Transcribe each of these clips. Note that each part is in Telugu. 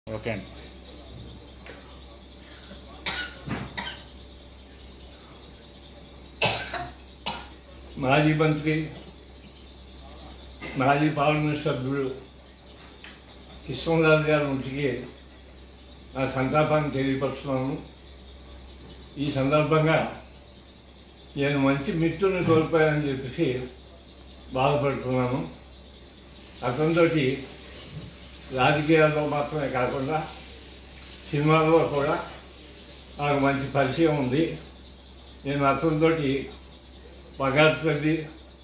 ఓకే అండి మాజీ మంత్రి మాజీ పార్లమెంట్ సభ్యుడు కృష్ణరాజు గారి మృతికి నా సంతాపాన్ని తెలియపరుస్తున్నాను ఈ సందర్భంగా నేను మంచి మిత్రుని కోల్పోయానని చెప్పేసి బాధపడుతున్నాను అతనితోటి రాజకీయాల్లో మాత్రమే కాకుండా సినిమాల్లో కూడా నాకు మంచి పరిచయం ఉంది నేను అతనితోటి పగాత్రది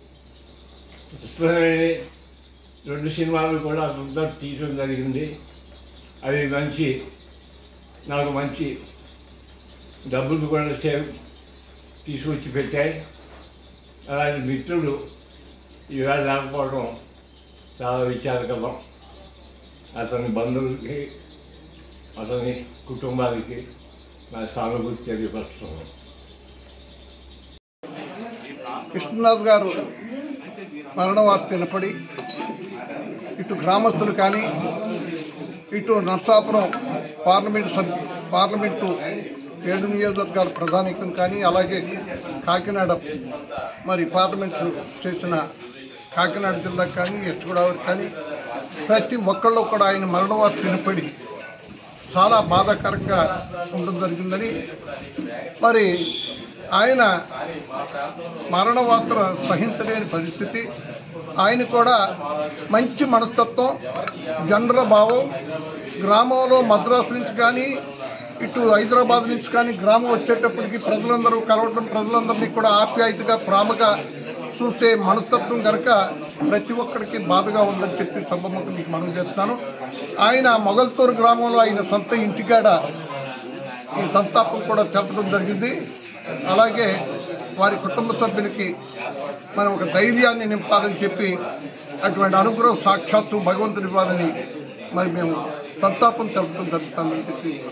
ఇష్టమైన రెండు సినిమాలు కూడా అతనితో తీయడం జరిగింది అవి మంచి నాకు మంచి డబ్బులు కూడా సేవ్ తీసుకొచ్చి పెట్టాయి అలాంటి మిత్రుడు ఇవాళ లేకపోవడం చాలా విచారకరం అతని బంధువులకి అతని కుటుంబానికి నా సానుభూతి తెలియపరుస్తున్నాను కృష్ణనాథ్ గారు మరణ వార్త వినపడి ఇటు గ్రామస్తులు కానీ ఇటు నర్సాపురం పార్లమెంటు సభ్యు పార్లమెంటు ఏడు నియోజకవర్గాల ప్రధానికం కానీ అలాగే కాకినాడ మరి పార్లమెంటు చేసిన కాకినాడ జిల్లా కానీ వెస్ట్ గోదావరి కానీ ప్రతి ఒక్కళ్ళు కూడా ఆయన మరణ వార్త వినపడి చాలా బాధాకరంగా ఉండడం జరిగిందని మరి ఆయన మరణ వార్త సహించలేని పరిస్థితి ఆయన కూడా మంచి మనస్తత్వం జనర భావం గ్రామంలో మద్రాసు నుంచి కానీ ఇటు హైదరాబాద్ నుంచి కానీ గ్రామం వచ్చేటప్పటికి ప్రజలందరూ కలవడం ప్రజలందరినీ కూడా ఆప్యాయతగా ప్రేమగా చూసే మనస్తత్వం కనుక ప్రతి ఒక్కరికి బాధగా ఉందని చెప్పి సభముఖం మీకు మనం చేస్తున్నాను ఆయన మొగల్తూరు గ్రామంలో ఆయన సొంత ఇంటికాడ ఈ సంతాపం కూడా తెలపడం జరిగింది అలాగే వారి కుటుంబ సభ్యులకి మనం ఒక ధైర్యాన్ని నింపాలని చెప్పి అటువంటి అనుగ్రహం సాక్షాత్తు భగవంతుడి ఇవ్వాలని మరి మేము సంతాపం తెలపడం జరుగుతుందని చెప్పి